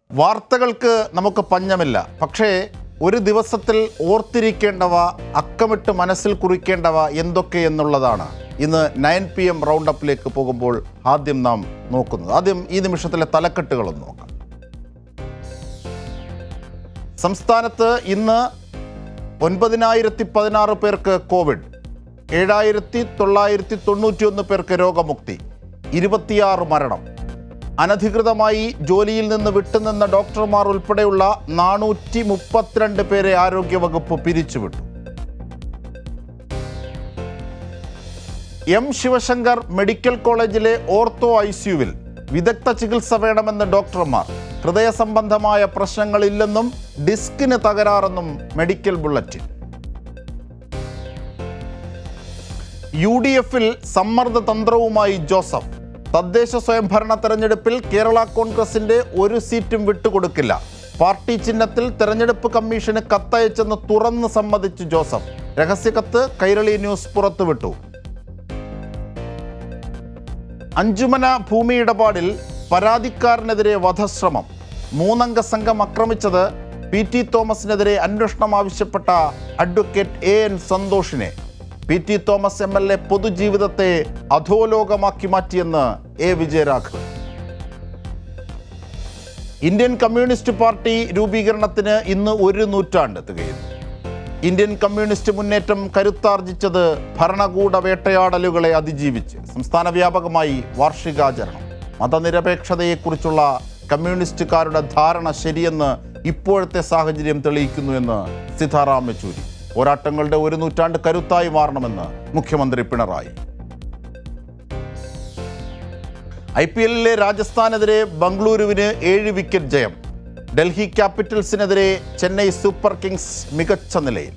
വാർത്തകൾക്ക് നമുക്ക് പഞ്ഞമില്ല പക്ഷേ ഒരു ദിവസത്തിൽ ഓർത്തിരിക്കേണ്ടവ അക്കമിട്ട് മനസ്സിൽ കുറിക്കേണ്ടവ എന്തൊക്കെ എന്നുള്ളതാണ് ഇന്ന് നയൻ പി എം റൗണ്ട് അപ്പിലേക്ക് പോകുമ്പോൾ ആദ്യം നാം നോക്കുന്നത് ആദ്യം ഈ നിമിഷത്തിലെ തലക്കെട്ടുകളൊന്ന് നോക്കാം സംസ്ഥാനത്ത് ഇന്ന് ഒൻപതിനായിരത്തി പതിനാറ് പേർക്ക് കോവിഡ് ഏഴായിരത്തി തൊള്ളായിരത്തി തൊണ്ണൂറ്റിയൊന്ന് പേർക്ക് രോഗമുക്തി ഇരുപത്തിയാറ് മരണം അനധികൃതമായി ജോലിയിൽ നിന്ന് വിട്ടുനിന്ന ഡോക്ടർമാർ ഉൾപ്പെടെയുള്ള നാനൂറ്റി മുപ്പത്തിരണ്ട് പേരെ ആരോഗ്യവകുപ്പ് പിരിച്ചുവിട്ടു എം ശിവശങ്കർ മെഡിക്കൽ കോളേജിലെ ഓർത്തോ ഐ സിയുവിൽ വിദഗ്ധ ചികിത്സ വേണമെന്ന് ഡോക്ടർമാർ ഹൃദയ സംബന്ധമായ പ്രശ്നങ്ങളില്ലെന്നും ഡിസ്കിന് തകരാറെന്നും മെഡിക്കൽ ബുള്ളറ്റിൻ യു ഡി എഫിൽ സമ്മർദ്ദ തന്ത്രവുമായി ജോസഫ് തദ്ദേശ സ്വയംഭരണ തെരഞ്ഞെടുപ്പിൽ കേരള കോൺഗ്രസിന്റെ ഒരു സീറ്റും വിട്ടുകൊടുക്കില്ല പാർട്ടി ചിഹ്നത്തിൽ തെരഞ്ഞെടുപ്പ് കമ്മീഷന് കത്തയച്ചെന്ന് തുറന്ന് സമ്മതിച്ചു ജോസഫ് രഹസ്യകത്ത് കൈരളി ന്യൂസ് പുറത്തുവിട്ടു അഞ്ചുമന ഭൂമി ഇടപാടിൽ പരാതിക്കാരനെതിരെ വധശ്രമം മൂന്നംഗ സംഘം ആക്രമിച്ചത് പി ടി തോമസിനെതിരെ അന്വേഷണം ആവശ്യപ്പെട്ട അഡ്വക്കേറ്റ് എ എൻ സന്തോഷിനെ P T Thomas M L A പൊതുജീവിതത്തെ അധോലോകമാക്കി മാറ്റിയെന്ന് A Vijayaraghavan Indian communist party രൂപീകരണത്തിന് ഇന്ന് ഒരു നൂറ്റാണ്ട് തികയുന്നു ഇന്ത്യൻ കമ്മ്യൂണിസ്റ്റ് മുന്നേറ്റം കരുത്താർജിച്ചത് ഭരണകൂട വേട്ടയാടലുകളെ അതിജീവിച്ച് സംസ്ഥാന വ്യാപകമായി വാർഷികാചരണം മതനിരപേക്ഷതയെക്കുറിച്ചുള്ള കമ്മ്യൂണിസ്റ്റുകാരുടെ ധാരണ ശരിയെന്ന് ഇപ്പോഴത്തെ സാഹചര്യം തെളിയിക്കുന്നു എന്ന് സീതാറാം യെച്ചൂരി പോരാട്ടങ്ങളുടെ ഒരു നൂറ്റാണ്ട് കരുത്തായി മാറണമെന്ന് മുഖ്യമന്ത്രി പിണറായി ഐ പി എല്ലിലെ രാജസ്ഥാനെതിരെ ബംഗളൂരുവിന് ഏഴ് വിക്കറ്റ് ജയം ഡൽഹി ക്യാപിറ്റൽസിനെതിരെ ചെന്നൈ സൂപ്പർ കിങ്സ് മികച്ച നിലയിൽ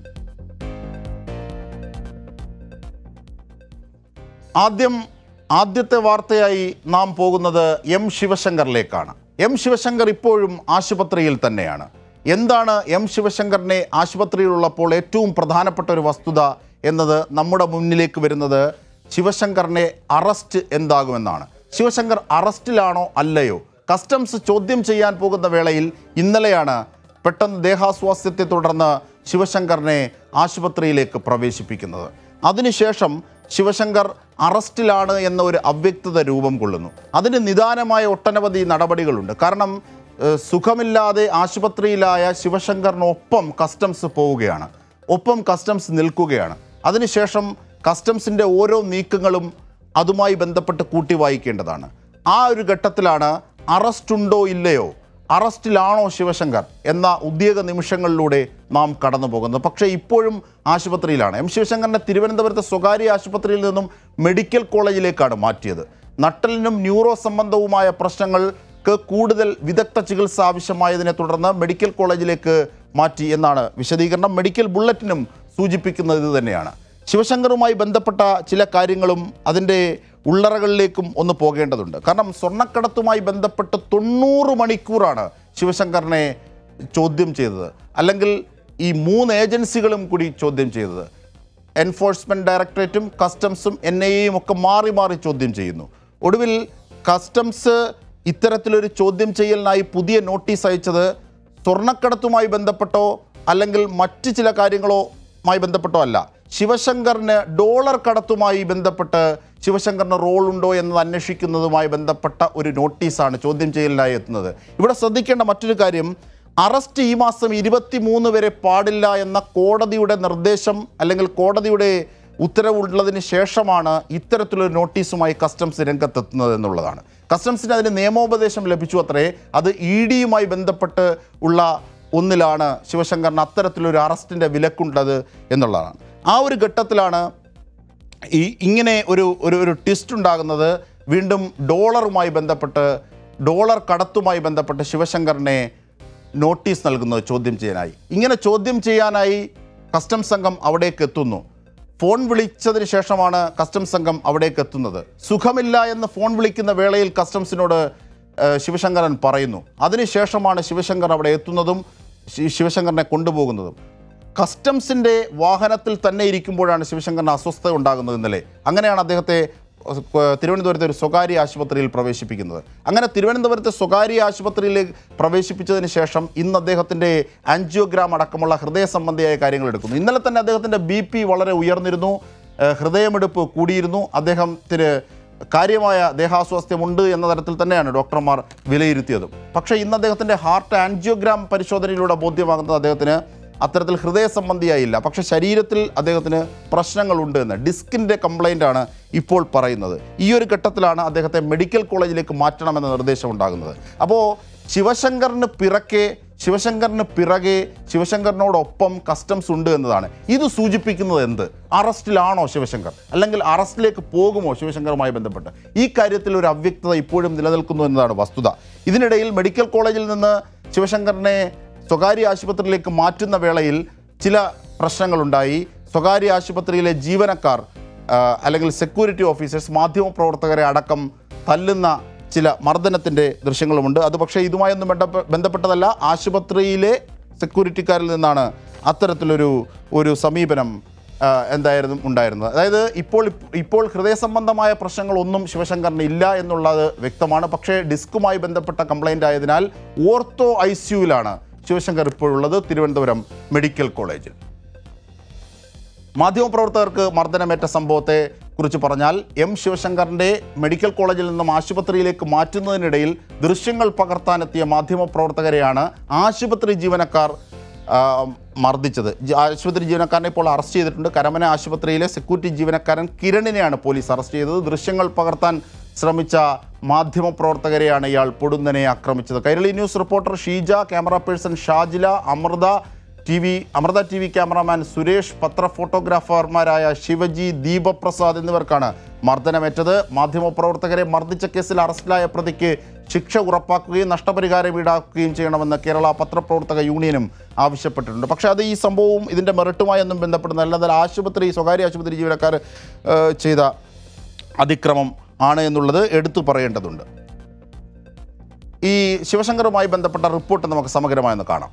ആദ്യം ആദ്യത്തെ വാർത്തയായി നാം പോകുന്നത് എം ശിവശങ്കറിലേക്കാണ് എം ശിവശങ്കർ ഇപ്പോഴും ആശുപത്രിയിൽ തന്നെയാണ് എന്താണ് എം ശിവശങ്കറിനെ ആശുപത്രിയിലുള്ളപ്പോൾ ഏറ്റവും പ്രധാനപ്പെട്ട ഒരു വസ്തുത എന്നത് നമ്മുടെ മുന്നിലേക്ക് വരുന്നത് ശിവശങ്കറിനെ അറസ്റ്റ് എന്താകുമെന്നാണ് ശിവശങ്കർ അറസ്റ്റിലാണോ അല്ലയോ കസ്റ്റംസ് ചോദ്യം ചെയ്യാൻ പോകുന്ന വേളയിൽ ഇന്നലെയാണ് പെട്ടെന്ന് ദേഹാസ്വാസ്ഥ്യത്തെ തുടർന്ന് ശിവശങ്കറിനെ ആശുപത്രിയിലേക്ക് പ്രവേശിപ്പിക്കുന്നത് അതിനുശേഷം ശിവശങ്കർ അറസ്റ്റിലാണ് എന്ന ഒരു അവ്യക്തത രൂപം കൊള്ളുന്നു അതിന് നിദാനമായ ഒട്ടനവധി നടപടികളുണ്ട് കാരണം ഏഹ്, സുഖമില്ലാതെ ആശുപത്രിയിലായ ശിവശങ്കറിനൊപ്പം കസ്റ്റംസ് പോവുകയാണ് ഒപ്പം കസ്റ്റംസ് നിൽക്കുകയാണ് അതിനുശേഷം കസ്റ്റംസിൻ്റെ ഓരോ നീക്കങ്ങളും അതുമായി ബന്ധപ്പെട്ട് കൂട്ടി വായിക്കേണ്ടതാണ് ആ ഒരു ഘട്ടത്തിലാണ് അറസ്റ്റ് ഉണ്ടോ ഇല്ലയോ അറസ്റ്റിലാണോ ശിവശങ്കർ എന്ന ഉദ്യോഗ നിമിഷങ്ങളിലൂടെ നാം കടന്നു പോകുന്നത് പക്ഷേ ഇപ്പോഴും ആശുപത്രിയിലാണ് എം ശിവശങ്കറിനെ തിരുവനന്തപുരത്തെ സ്വകാര്യ ആശുപത്രിയിൽ നിന്നും മെഡിക്കൽ കോളേജിലേക്കാണ് മാറ്റിയത് നട്ടലിനും ന്യൂറോ സംബന്ധവുമായ പ്രശ്നങ്ങൾക്ക് കൂടുതൽ വിദഗ്ധ ചികിത്സ ആവശ്യമായതിനെ തുടർന്ന് മെഡിക്കൽ കോളേജിലേക്ക് മാറ്റി എന്നാണ് വിശദീകരണം മെഡിക്കൽ ബുള്ളറ്റിനും സൂചിപ്പിക്കുന്നത് ഇത് തന്നെയാണ് ശിവശങ്കറുമായി ബന്ധപ്പെട്ട ചില കാര്യങ്ങളും അതിൻ്റെ ഉള്ളറകളിലേക്കും ഒന്ന് പോകേണ്ടതുണ്ട് കാരണം സ്വർണ്ണക്കടത്തുമായി ബന്ധപ്പെട്ട് തൊണ്ണൂറ് മണിക്കൂറാണ് ശിവശങ്കറിനെ ചോദ്യം ചെയ്തത് അല്ലെങ്കിൽ ഈ മൂന്ന് ഏജൻസികളും കൂടി ചോദ്യം ചെയ്തത് എൻഫോഴ്സ്മെൻറ്റ് ഡയറക്ടറേറ്റും കസ്റ്റംസും എൻ ഐ എയും ഒക്കെ മാറി മാറി ചോദ്യം ചെയ്യുന്നു ഒടുവിൽ കസ്റ്റംസ് ഇത്തരത്തിലൊരു ചോദ്യം ചെയ്യലിനായി പുതിയ നോട്ടീസ് അയച്ചത് സ്വർണ്ണക്കടത്തുമായി ബന്ധപ്പെട്ടോ അല്ലെങ്കിൽ മറ്റ് ചില കാര്യങ്ങളോമായി ബന്ധപ്പെട്ടോ അല്ല ശിവശങ്കറിന് ഡോളർ കടത്തുമായി ബന്ധപ്പെട്ട് ശിവശങ്കറിന് റോൾ ഉണ്ടോ എന്നത് അന്വേഷിക്കുന്നതുമായി ബന്ധപ്പെട്ട ഒരു നോട്ടീസാണ് ചോദ്യം ചെയ്യലിനായി എത്തുന്നത് ഇവിടെ ശ്രദ്ധിക്കേണ്ട മറ്റൊരു കാര്യം അറസ്റ്റ് ഈ മാസം ഇരുപത്തി മൂന്ന് വരെ പാടില്ല എന്ന കോടതിയുടെ നിർദ്ദേശം അല്ലെങ്കിൽ കോടതിയുടെ ഉത്തരവുള്ളതിന് ശേഷമാണ് ഇത്തരത്തിലൊരു നോട്ടീസുമായി കസ്റ്റംസ് രംഗത്തെത്തുന്നത് എന്നുള്ളതാണ് കസ്റ്റംസിന് അതിന് നിയമോപദേശം ലഭിച്ചു അത്രേ അത് ഇ ഡിയുമായി ബന്ധപ്പെട്ട് ഉള്ള ഒന്നിലാണ് ശിവശങ്കറിന് അത്തരത്തിലൊരു അറസ്റ്റിൻ്റെ വിലക്കുണ്ടത് എന്നുള്ളതാണ് ആ ഒരു ഘട്ടത്തിലാണ് ഈ ഇങ്ങനെ ഒരു ഒരു ഒരു ട്വിസ്റ്റ് ഉണ്ടാകുന്നത് വീണ്ടും ഡോളറുമായി ബന്ധപ്പെട്ട് ഡോളർ കടത്തുമായി ബന്ധപ്പെട്ട് ശിവശങ്കറിനെ നോട്ടീസ് നൽകുന്നത് ചോദ്യം ചെയ്യാനായി ഇങ്ങനെ ചോദ്യം ചെയ്യാനായി കസ്റ്റംസ് സംഘം അവിടേക്ക് എത്തുന്നു ഫോൺ വിളിച്ചതിന് ശേഷമാണ് കസ്റ്റംസ് സംഘം അവിടേക്ക് എത്തുന്നത് സുഖമില്ല എന്ന് ഫോൺ വിളിക്കുന്ന വേളയിൽ കസ്റ്റംസിനോട് ഏഹ്, ശിവശങ്കരൻ പറയുന്നു അതിനുശേഷമാണ് ശിവശങ്കർ അവിടെ എത്തുന്നതും ശി- ശിവശങ്കറിനെ കൊണ്ടുപോകുന്നതും കസ്റ്റംസിൻ്റെ വാഹനത്തിൽ തന്നെ ഇരിക്കുമ്പോഴാണ് ശിവശങ്കറിന് അസ്വസ്ഥത ഉണ്ടാകുന്നത് ഇന്നലെ അങ്ങനെയാണ് അദ്ദേഹത്തെ ഏഹ്, തിരുവനന്തപുരത്തെ ഒരു സ്വകാര്യ ആശുപത്രിയിൽ പ്രവേശിപ്പിക്കുന്നത് അങ്ങനെ തിരുവനന്തപുരത്തെ സ്വകാര്യ ആശുപത്രിയിലേക്ക് പ്രവേശിപ്പിച്ചതിന് ശേഷം ഇന്ന് അദ്ദേഹത്തിൻ്റെ ആൻജിയോഗ്രാം അടക്കമുള്ള ഹൃദയ സംബന്ധിയായ കാര്യങ്ങൾ എടുക്കുന്നു ഇന്നലെ തന്നെ അദ്ദേഹത്തിൻ്റെ ബി പി വളരെ ഉയർന്നിരുന്നു ഏഹ്, ഹൃദയമിടിപ്പ് കൂടിയിരുന്നു അദ്ദേഹത്തിന് കാര്യമായ ദേഹാസ്വാസ്ഥ്യമുണ്ട് എന്ന തരത്തിൽ തന്നെയാണ് ഡോക്ടർമാർ വിലയിരുത്തിയതും പക്ഷേ ഇന്ന് അദ്ദേഹത്തിൻ്റെ ഹാർട്ട് ആൻജിയോഗ്രാം പരിശോധനയിലൂടെ ബോധ്യമാകുന്നത് അദ്ദേഹത്തിന് അത്തരത്തിൽ ഹൃദയ സംബന്ധിയായില്ല പക്ഷേ ശരീരത്തിൽ അദ്ദേഹത്തിന് പ്രശ്നങ്ങളുണ്ട് എന്ന് ഡിസ്കിൻ്റെ കംപ്ലൈൻ്റ് ആണ് ഇപ്പോൾ പറയുന്നത് ഈ ഒരു ഘട്ടത്തിലാണ് അദ്ദേഹത്തെ മെഡിക്കൽ കോളേജിലേക്ക് മാറ്റണമെന്ന നിർദ്ദേശം ഉണ്ടാകുന്നത് അപ്പോൾ ശിവശങ്കറിന് പിറക്കെ ശിവശങ്കറിന് പിറകെ ശിവശങ്കറിനോടൊപ്പം കസ്റ്റംസ് ഉണ്ട് എന്നതാണ് ഇത് സൂചിപ്പിക്കുന്നത് എന്ത് അറസ്റ്റിലാണോ ശിവശങ്കർ അല്ലെങ്കിൽ അറസ്റ്റിലേക്ക് പോകുമോ ശിവശങ്കറുമായി ബന്ധപ്പെട്ട് ഈ കാര്യത്തിൽ ഒരു അവ്യക്തത ഇപ്പോഴും നിലനിൽക്കുന്നു എന്നതാണ് വസ്തുത ഇതിനിടയിൽ മെഡിക്കൽ കോളേജിൽ നിന്ന് ശിവശങ്കറിനെ സ്വകാര്യ ആശുപത്രിയിലേക്ക് മാറ്റുന്ന വേളയിൽ ചില പ്രശ്നങ്ങളുണ്ടായി സ്വകാര്യ ആശുപത്രിയിലെ ജീവനക്കാർ ആ, അല്ലെങ്കിൽ സെക്യൂരിറ്റി ഓഫീസേഴ്സ് മാധ്യമപ്രവർത്തകരെ അടക്കം തല്ലുന്ന ചില മർദ്ദനത്തിൻ്റെ ദൃശ്യങ്ങളുമുണ്ട് അത് പക്ഷേ ഇതുമായൊന്നും ബന്ധപ്പെ- ബന്ധപ്പെട്ടതല്ല ആശുപത്രിയിലെ സെക്യൂരിറ്റിക്കാരിൽ നിന്നാണ് അത്തരത്തിലൊരു ഒരു സമീപനം ആ, എന്തായിരുന്നു ഉണ്ടായിരുന്നത് അതായത് ഇപ്പോൾ ഇപ്പോൾ ഹൃദയ സംബന്ധമായ പ്രശ്നങ്ങളൊന്നും ശിവശങ്കറിന് ഇല്ല എന്നുള്ളത് വ്യക്തമാണ് പക്ഷേ ഡിസ്കുമായി ബന്ധപ്പെട്ട കംപ്ലൈൻ്റ് ആയതിനാൽ ഓർത്തോ ഐ സിയുവിലാണ് ശിവശങ്കർ ഇപ്പോഴുള്ളത് തിരുവനന്തപുരം മെഡിക്കൽ കോളേജിൽ മാധ്യമപ്രവർത്തകർക്ക് മർദ്ദനമേറ്റ സംഭവത്തെ കുറിച്ച് പറഞ്ഞാൽ എം ശിവശങ്കറിൻ്റെ മെഡിക്കൽ കോളേജിൽ നിന്നും ആശുപത്രിയിലേക്ക് മാറ്റുന്നതിനിടയിൽ ദൃശ്യങ്ങൾ പകർത്താനെത്തിയ മാധ്യമപ്രവർത്തകരെയാണ് ആശുപത്രി ജീവനക്കാർ ആ, മർദ്ദിച്ചത് ജി- ആശുപത്രി ജീവനക്കാരനെ ഇപ്പോൾ അറസ്റ്റ് ചെയ്തിട്ടുണ്ട് കരമന ആശുപത്രിയിലെ സെക്യൂരിറ്റി ജീവനക്കാരൻ കിരണിനെയാണ് പോലീസ് അറസ്റ്റ് ചെയ്തത് ദൃശ്യങ്ങൾ പകർത്താൻ ശ്രമിച്ച മാധ്യമപ്രവർത്തകരെയാണ് ഇയാൾ പൊടുന്നനെ ആക്രമിച്ചത് Kairali News reporter Sheeja camera person Shajila Amrita T V Amrita T V cameraman Suresh പത്ര ഫോട്ടോഗ്രാഫർമാരായ ശിവജി ദീപപ്രസാദ് എന്നിവർക്കാണ് മർദ്ദനമേറ്റത് മാധ്യമപ്രവർത്തകരെ മർദ്ദിച്ച കേസിൽ അറസ്റ്റിലായ പ്രതിക്ക് ശിക്ഷ ഉറപ്പാക്കുകയും നഷ്ടപരിഹാരം ഈടാക്കുകയും ചെയ്യണമെന്ന് കേരള പത്രപ്രവർത്തക യൂണിയനും ആവശ്യപ്പെട്ടിട്ടുണ്ട് പക്ഷേ അത് ഈ സംഭവവും ഇതിൻ്റെ മെറിട്ടുമായി ഒന്നും ബന്ധപ്പെടുന്നതല്ല എന്നാൽ ആശുപത്രി സ്വകാര്യ ആശുപത്രി ജീവനക്കാർ ഏഹ്, ചെയ്ത അതിക്രമം ആണ് എന്നുള്ളത് എടുത്തു പറയേണ്ടതുണ്ട് ഈ ശിവശങ്കറുമായി ബന്ധപ്പെട്ട റിപ്പോർട്ട് നമുക്ക് സമഗ്രമായൊന്ന് കാണാം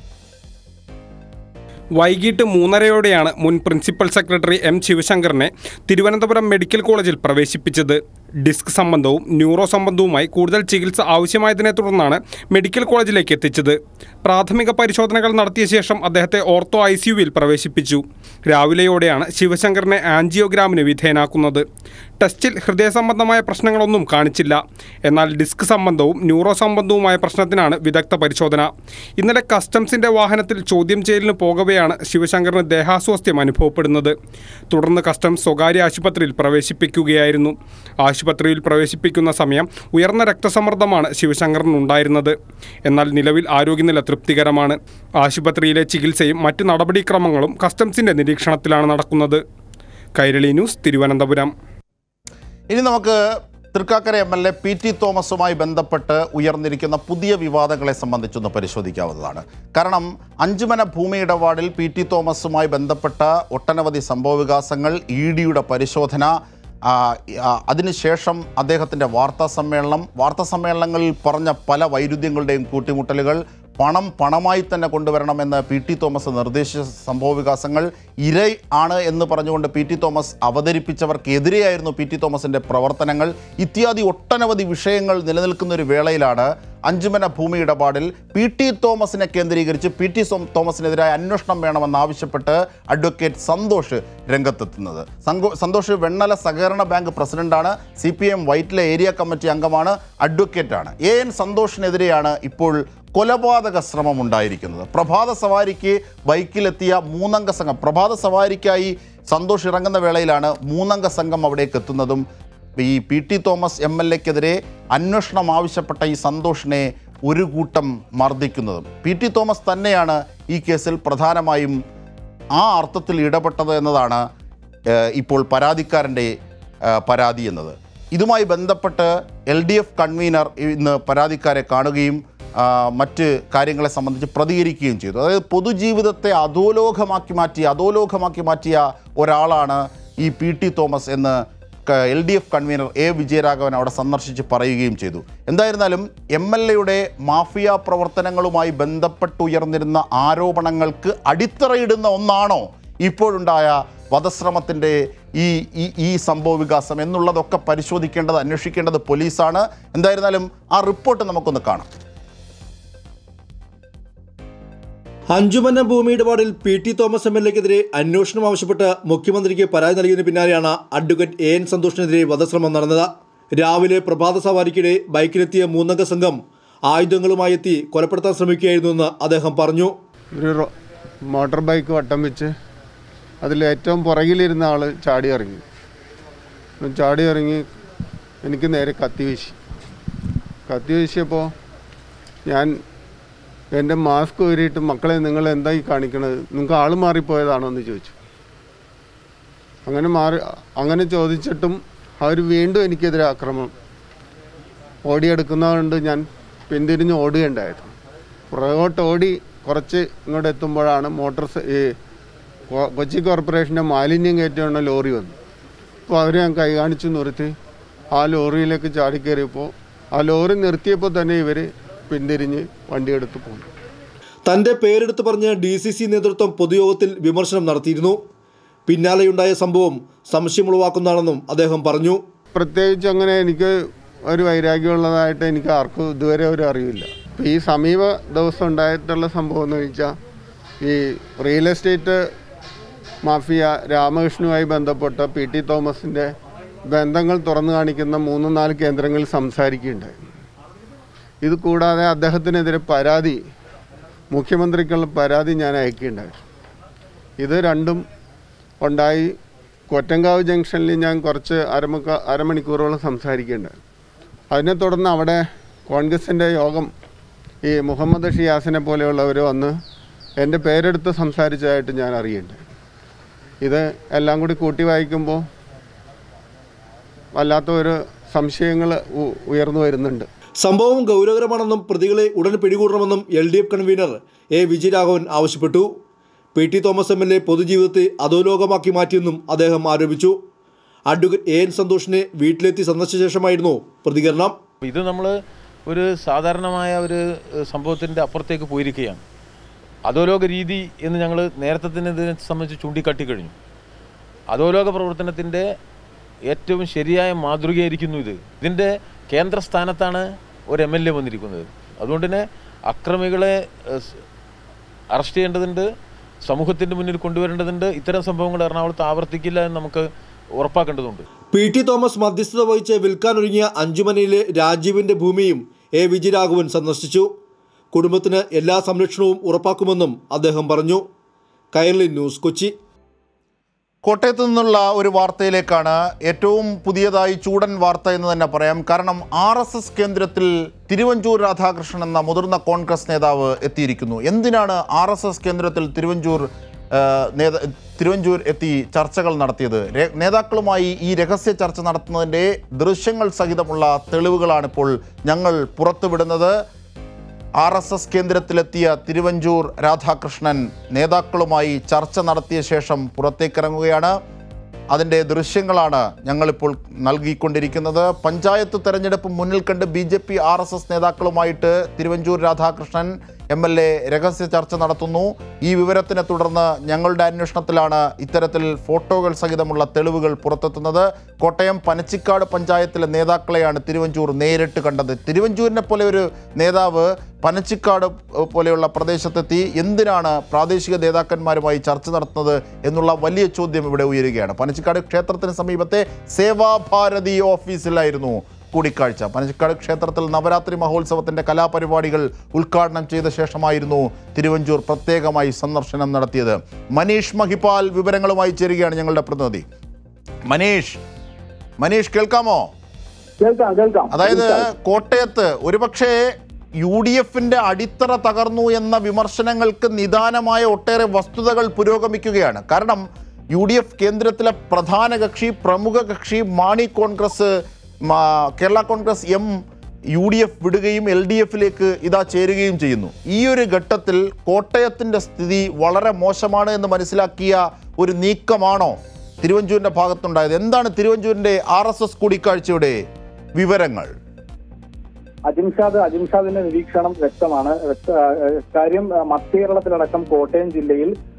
വൈകിട്ട് മൂന്നരയോടെയാണ് മുൻ പ്രിൻസിപ്പൽ സെക്രട്ടറി എം ശിവശങ്കറിനെ തിരുവനന്തപുരം മെഡിക്കൽ കോളേജിൽ പ്രവേശിപ്പിച്ചത് ഡിസ്ക് സംബന്ധവും ന്യൂറോ സംബന്ധവുമായി കൂടുതൽ ചികിത്സ ആവശ്യമായതിനെ തുടർന്നാണ് മെഡിക്കൽ കോളേജിലേക്ക് എത്തിച്ചത് പ്രാഥമിക പരിശോധനകൾ നടത്തിയ ശേഷം അദ്ദേഹത്തെ ഓർത്തോ ഐ സിയുവിൽ പ്രവേശിപ്പിച്ചു രാവിലെയോടെയാണ് ശിവശങ്കറിനെ ആൻജിയോഗ്രാമിന് വിധേയനാക്കുന്നത് ടെസ്റ്റിൽ ഹൃദയ സംബന്ധമായ പ്രശ്നങ്ങളൊന്നും കാണിച്ചില്ല എന്നാൽ ഡിസ്ക് സംബന്ധവും ന്യൂറോ സംബന്ധവുമായ പ്രശ്നത്തിനാണ് വിദഗ്ധ പരിശോധന ഇന്നലെ കസ്റ്റംസിന്റെ വാഹനത്തിൽ ചോദ്യം ചെയ്യലിന് പോകവെയാണ് ശിവശങ്കറിന് ദേഹാസ്വാസ്ഥ്യം അനുഭവപ്പെടുന്നത് തുടർന്ന് കസ്റ്റംസ് സ്വകാര്യ ആശുപത്രിയിൽ പ്രവേശിപ്പിക്കുകയായിരുന്നു ആശുപത്രിയിൽ പ്രവേശിപ്പിക്കുന്ന സമയം ഉയർന്ന രക്തസമ്മർദ്ദമാണ് ശിവശങ്കറിനുണ്ടായിരുന്നത് എന്നാൽ നിലവിൽ ആരോഗ്യനില തൃപ്തികരമാണ് ആശുപത്രിയിലെ ചികിത്സയും മറ്റ് നടപടിക്രമങ്ങളും കസ്റ്റംസിന്റെ നിരീക്ഷണത്തിലാണ് നടക്കുന്നത് കൈരളി ന്യൂസ് തിരുവനന്തപുരം ഇനി നമുക്ക് Thrikkakara M L A P T തോമസുമായി ബന്ധപ്പെട്ട് ഉയർന്നിരിക്കുന്ന പുതിയ വിവാദങ്ങളെ സംബന്ധിച്ചൊന്ന് പരിശോധിക്കാവുന്നതാണ് കാരണം അഞ്ചുമന ഭൂമി ഇടപാടിൽ പി ടി തോമസുമായി ബന്ധപ്പെട്ട ഒട്ടനവധി സംഭവവികാസങ്ങൾ ഇ ഡിയുടെ പരിശോധന ആ, ആ, അതിനുശേഷം അദ്ദേഹത്തിൻ്റെ വാർത്താ സമ്മേളനം വാർത്താ സമ്മേളനങ്ങളിൽ പറഞ്ഞ പല വൈരുദ്ധ്യങ്ങളുടെയും കൂട്ടിമുട്ടലുകൾ പണം പണമായി തന്നെ കൊണ്ടുവരണമെന്ന് പി ടി തോമസ് നിർദ്ദേശിച്ച സംഭവവികാസങ്ങൾ ഇര ആണ് എന്ന് പറഞ്ഞുകൊണ്ട് പി ടി തോമസ് അവതരിപ്പിച്ചവർക്കെതിരെയായിരുന്നു പി ടി തോമസിൻ്റെ പ്രവർത്തനങ്ങൾ ഇത്യാദി ഒട്ടനവധി വിഷയങ്ങൾ നിലനിൽക്കുന്ന ഒരു വേളയിലാണ് അഞ്ചുമന ഭൂമി ഇടപാടിൽ പി ടി തോമസിനെ കേന്ദ്രീകരിച്ച് പി ടി സോ- തോമസിനെതിരായ അന്വേഷണം വേണമെന്നാവശ്യപ്പെട്ട് അഡ്വക്കേറ്റ് സന്തോഷ് രംഗത്തെത്തുന്നത് സങ്കോ- സന്തോഷ് വെണ്ണല സഹകരണ ബാങ്ക് പ്രസിഡന്റാണ് സി പി എം വൈറ്റിലെ ഏരിയ കമ്മിറ്റി അംഗമാണ് അഡ്വക്കേറ്റാണ് എ എൻ സന്തോഷിനെതിരെയാണ് ഇപ്പോൾ കൊലപാതക ശ്രമം ഉണ്ടായിരിക്കുന്നത് പ്രഭാത സവാരിക്ക് ബൈക്കിലെത്തിയ മൂന്നംഗ സംഘം പ്രഭാത സവാരിക്കായി സന്തോഷ് ഇറങ്ങുന്ന വേളയിലാണ് മൂന്നംഗ സംഘം അവിടേക്ക് എത്തുന്നതും ഈ P T Thomas M L എക്കെതിരെ അന്വേഷണം ആവശ്യപ്പെട്ട ഈ സന്തോഷിനെ ഒരു കൂട്ടം മർദ്ദിക്കുന്നതും പി ടി തോമസ് തന്നെയാണ് ഈ കേസിൽ പ്രധാനമായും ആ അർത്ഥത്തിൽ ഇടപെട്ടത് എന്നതാണ് ഏഹ്, ഇപ്പോൾ പരാതിക്കാരൻ്റെ ഏഹ്, പരാതി എന്നത് ഇതുമായി ബന്ധപ്പെട്ട് എൽ ഡി എഫ് കൺവീനർ ഇന്ന് പരാതിക്കാരെ കാണുകയും ആ, മറ്റ് കാര്യങ്ങളെ സംബന്ധിച്ച് പ്രതികരിക്കുകയും ചെയ്തു അതായത് പൊതുജീവിതത്തെ അധോലോകമാക്കി മാറ്റിയ അധോലോകമാക്കി മാറ്റിയ ഒരാളാണ് ഈ പി ടി തോമസ് എന്ന് L D F convener A Vijayaraghavan അവിടെ സന്ദർശിച്ച് പറയുകയും ചെയ്തു എന്തായിരുന്നാലും എം എൽ എയുടെ മാഫിയ പ്രവർത്തനങ്ങളുമായി ബന്ധപ്പെട്ടുയർന്നിരുന്ന ആരോപണങ്ങൾക്ക് അടിത്തറയിടുന്ന ഒന്നാണോ ഇപ്പോഴുണ്ടായ വധശ്രമത്തിൻ്റെ ഈ ഈ ഈ സംഭവ വികാസം എന്നുള്ളതൊക്കെ പരിശോധിക്കേണ്ടത് അന്വേഷിക്കേണ്ടത് പോലീസാണ് എന്തായിരുന്നാലും ആ റിപ്പോർട്ട് നമുക്കൊന്ന് കാണാം അഞ്ചുമന്ന ഭൂമി ഇടപാടിൽ P T Thomas M L എക്കെതിരെ അന്വേഷണം ആവശ്യപ്പെട്ട് മുഖ്യമന്ത്രിക്ക് പരാതി നൽകിയതിന് പിന്നാലെയാണ് അഡ്വക്കേറ്റ് എ എൻ സന്തോഷിനെതിരെ വധശ്രമം നടന്നത് രാവിലെ പ്രഭാത സവാരിക്കിടെ ബൈക്കിലെത്തിയ മൂന്നംഗ സംഘം ആയുധങ്ങളുമായി എത്തി കൊലപ്പെടുത്താൻ ശ്രമിക്കുകയായിരുന്നുവെന്ന് അദ്ദേഹം പറഞ്ഞു ഒരു റോ- മോട്ടോർ ബൈക്ക് വട്ടം വെച്ച് അതിൽ ഏറ്റവും പുറകിലിരുന്ന ആൾ ചാടി ഇറങ്ങി ചാടി ഇറങ്ങി എനിക്ക് നേരെ കത്തി വീശി കത്തി വീശിയപ്പോൾ ഞാൻ എൻ്റെ മാസ്ക് ഊരിയിട്ട് മക്കളെ നിങ്ങൾ എന്താ ഈ കാണിക്കണത് നിങ്ങൾക്ക് ആൾ മാറിപ്പോയതാണോ എന്ന് ചോദിച്ചു അങ്ങനെ മാറി അങ്ങനെ ചോദിച്ചിട്ടും അവർ വീണ്ടും എനിക്കെതിരെ ആക്രമണം ഓടിയെടുക്കുന്നതുകൊണ്ട് ഞാൻ പിന്തിരിഞ്ഞ് ഓടുകയുണ്ടായിരുന്നു പുറകോട്ട് ഓടി കുറച്ച് ഇങ്ങോട്ട് എത്തുമ്പോഴാണ് മോട്ടോർ സൈ- ഈ കൊ- കൊച്ചി കോർപ്പറേഷൻ്റെ മാലിന്യം കയറ്റിയുള്ള ലോറി വന്നു അപ്പോൾ അവർ ഞാൻ കൈ കാണിച്ച് നിർത്തി ആ ലോറിയിലേക്ക് ചാടിക്കയറിയപ്പോൾ ആ ലോറി നിർത്തിയപ്പോൾ തന്നെ ഇവർ പിന്തിരിഞ്ഞ് വണ്ടിയെടുത്ത് പോന്നു തന്റെ പേരെടുത്ത് പറഞ്ഞ് ഡി സി സി നേതൃത്വം പൊതുയോഗത്തിൽ വിമർശനം നടത്തിയിരുന്നു പിന്നാലെയുണ്ടായ സംഭവം സംശയമുളവാക്കുന്നതാണെന്നും അദ്ദേഹം പറഞ്ഞു പ്രത്യേകിച്ച് അങ്ങനെ എനിക്ക് ഒരു വൈരാഗ്യമുള്ളതായിട്ട് എനിക്ക് ആർക്കും ഇതുവരെ ഒരു അറിവില്ല ഇപ്പം ഈ സമീപ ദിവസം ഉണ്ടായിട്ടുള്ള സംഭവം എന്ന് വെച്ചാൽ ഈ റിയൽ എസ്റ്റേറ്റ് മാഫിയ രാമകൃഷ്ണനുമായി ബന്ധപ്പെട്ട പി ടി തോമസിൻ്റെ ബന്ധങ്ങൾ തുറന്നു കാണിക്കുന്ന മൂന്ന് നാല് കേന്ദ്രങ്ങളിൽ സംസാരിക്കുകയുണ്ടായി ഇത് കൂടാതെ അദ്ദേഹത്തിനെതിരെ പരാതി മുഖ്യമന്ത്രിക്കുള്ള പരാതി ഞാൻ അയക്കുകയുണ്ടായി ഇത് രണ്ടും ഉണ്ടായി കൊറ്റങ്കാവ് ജംഗ്ഷനിൽ ഞാൻ കുറച്ച് അരമുക്ക അരമണിക്കൂറോളം സംസാരിക്കേണ്ടത് അതിനെ തുടർന്ന് അവിടെ കോൺഗ്രസിൻ്റെ യോഗം ഈ മുഹമ്മദ് ഷിയാസിനെ പോലെയുള്ളവർ വന്ന് എൻ്റെ പേരെടുത്ത് സംസാരിച്ചതായിട്ട് ഞാൻ അറിയുന്നുണ്ട് ഇത് എല്ലാം കൂടി കൂട്ടി വായിക്കുമ്പോൾ വല്ലാത്ത ഒരു സംശയങ്ങൾ ഉയർന്നു വരുന്നുണ്ട് സംഭവം ഗൗരവകരമാണെന്നും പ്രതികളെ ഉടൻ പിടികൂടണമെന്നും L D F convener A Vijayaraghavan ആവശ്യപ്പെട്ടു P T Thomas M L A പൊതുജീവിതത്തെ അധോലോകമാക്കി മാറ്റിയെന്നും അദ്ദേഹം ആരോപിച്ചു അഡ്വക്കേറ്റ് എ എൻ സന്തോഷിനെ വീട്ടിലെത്തി സന്ദർശിച്ച ശേഷമായിരുന്നു പ്രതികരണം ഇത് നമ്മൾ ഒരു സാധാരണമായ ഒരു ഏഹ്, സംഭവത്തിൻ്റെ അപ്പുറത്തേക്ക് പോയിരിക്കുകയാണ് അധോലോക രീതി എന്ന് ഞങ്ങൾ നേരത്തെ തന്നെ ഇതിനെ സംബന്ധിച്ച് ചൂണ്ടിക്കാട്ടി കഴിഞ്ഞു അധോലോക പ്രവർത്തനത്തിൻ്റെ ഏറ്റവും ശരിയായ മാതൃകയായിരിക്കുന്നു ഇത് ഇതിൻ്റെ കേന്ദ്രസ്ഥാനത്താണ് ഒരു എം എൽ എ വന്നിരിക്കുന്നത് അതുകൊണ്ട് തന്നെ അക്രമികളെ ഏഹ്, സ്- അറസ്റ്റ് ചെയ്യേണ്ടതുണ്ട് സമൂഹത്തിൻ്റെ മുന്നിൽ കൊണ്ടുവരേണ്ടതുണ്ട് ഇത്തരം സംഭവങ്ങൾ എറണാകുളത്ത് ആവർത്തിക്കില്ല എന്ന് നമുക്ക് ഉറപ്പാക്കേണ്ടതുണ്ട് പി ടി തോമസ് മധ്യസ്ഥത വഹിച്ച് വിൽക്കാനൊരുങ്ങിയ അഞ്ചുമനയിലെ രാജീവിന്റെ ഭൂമിയും എ വിജയരാഘവൻ സന്ദർശിച്ചു കുടുംബത്തിന് എല്ലാ സംരക്ഷണവും ഉറപ്പാക്കുമെന്നും അദ്ദേഹം പറഞ്ഞു കൈരളി ന്യൂസ് കൊച്ചി കോട്ടയത്ത് നിന്നുള്ള ഒരു വാർത്തയിലേക്കാണ് ഏറ്റവും പുതിയതായി ചൂടൻ വാർത്ത എന്ന് തന്നെ പറയാം കാരണം ആർ എസ് എസ് കേന്ദ്രത്തിൽ തിരുവഞ്ചൂർ രാധാകൃഷ്ണൻ എന്ന മുതിർന്ന കോൺഗ്രസ് നേതാവ് എത്തിയിരിക്കുന്നു എന്തിനാണ് ആർ എസ് എസ് കേന്ദ്രത്തിൽ തിരുവഞ്ചൂർ ആ, നേത തിരുവഞ്ചൂർ എത്തി ചർച്ചകൾ നടത്തിയത് രേ- നേതാക്കളുമായി ഈ രഹസ്യ ചർച്ച നടത്തുന്നതിൻ്റെ ദൃശ്യങ്ങൾ സഹിതമുള്ള തെളിവുകളാണിപ്പോൾ ഞങ്ങൾ പുറത്തുവിടുന്നത് ആർ എസ് എസ് കേന്ദ്രത്തിലെത്തിയ തിരുവഞ്ചൂർ രാധാകൃഷ്ണൻ നേതാക്കളുമായി ചർച്ച നടത്തിയ ശേഷം പുറത്തേക്കിറങ്ങുകയാണ് അതിൻ്റെ ദൃശ്യങ്ങളാണ് ഞങ്ങളിപ്പോൾ നൽകിക്കൊണ്ടിരിക്കുന്നത് പഞ്ചായത്ത് തെരഞ്ഞെടുപ്പ് മുന്നിൽ കണ്ട് B J P R S S നേതാക്കളുമായിട്ട് Thiruvanchoor Radhakrishnan M L A രഹസ്യ ചർച്ച നടത്തുന്നു ഈ വിവരത്തിനെ തുടർന്ന് ഞങ്ങളുടെ അന്വേഷണത്തിലാണ് ഇത്തരത്തിൽ ഫോട്ടോകൾ സഹിതമുള്ള തെളിവുകൾ പുറത്തെത്തുന്നത് കോട്ടയം പനച്ചിക്കാട് പഞ്ചായത്തിലെ നേതാക്കളെയാണ് തിരുവഞ്ചൂർ നേരിട്ട് കണ്ടത് തിരുവഞ്ചൂരിനെ പോലെ ഒരു നേതാവ് പനച്ചിക്കാട് ഏഹ്, പോലെയുള്ള പ്രദേശത്തെത്തി എന്തിനാണ് പ്രാദേശിക നേതാക്കന്മാരുമായി ചർച്ച നടത്തുന്നത് എന്നുള്ള വലിയ ചോദ്യം ഇവിടെ ഉയരുകയാണ് പനച്ചിക്കാട് ക്ഷേത്രത്തിന് സമീപത്തെ സേവാഭാരതി ഓഫീസിലായിരുന്നു കൂടിക്കാഴ്ച പനച്ചിക്കാട് ക്ഷേത്രത്തിൽ നവരാത്രി മഹോത്സവത്തിന്റെ കലാപരിപാടികൾ ഉദ്ഘാടനം ചെയ്ത ശേഷമായിരുന്നു തിരുവഞ്ചൂർ പ്രത്യേകമായി സന്ദർശനം നടത്തിയത് മനീഷ് മഹിപാൽ വിവരങ്ങളുമായി ചേരുകയാണ് ഞങ്ങളുടെ പ്രതിനിധി മനീഷ് മനീഷ് കേൾക്കാമോ കേൾക്കാം കേൾക്കാം അതായത് കോട്ടയത്ത് ഒരുപക്ഷെ യു ഡി എഫിന്റെ അടിത്തറ തകർന്നു എന്ന വിമർശനങ്ങൾക്ക് നിദാനമായ ഒട്ടേറെ വസ്തുതകൾ പുരോഗമിക്കുകയാണ് കാരണം യു ഡി എഫ് കേന്ദ്രത്തിലെ പ്രധാന കക്ഷി പ്രമുഖ കക്ഷി മാണി കോൺഗ്രസ് മാ- Kerala Congress M U D F വിടുകയും എൽ ഡി എഫിലേക്ക് ഇതാ ചേരുകയും ചെയ്യുന്നു ഈ ഒരു ഘട്ടത്തിൽ കോട്ടയത്തിൻ്റെ സ്ഥിതി വളരെ മോശമാണ് എന്ന് മനസ്സിലാക്കിയ ഒരു നീക്കമാണോ തിരുവഞ്ചൂരിൻ്റെ ഭാഗത്തുണ്ടായത് എന്താണ് തിരുവഞ്ചൂരിൻ്റെ ആർ എസ് എസ് കൂടിക്കാഴ്ചയുടെ വിവരങ്ങൾ അജിംഷാദ് അജിംഷാദിന്റെ നിരീക്ഷണം വ്യക്തമാണ് വ്യക്ത- ഏഹ് കാര്യം ഏഹ് മധ്യ കേരളത്തിലടക്കം കോട്ടയം ജില്ലയിൽ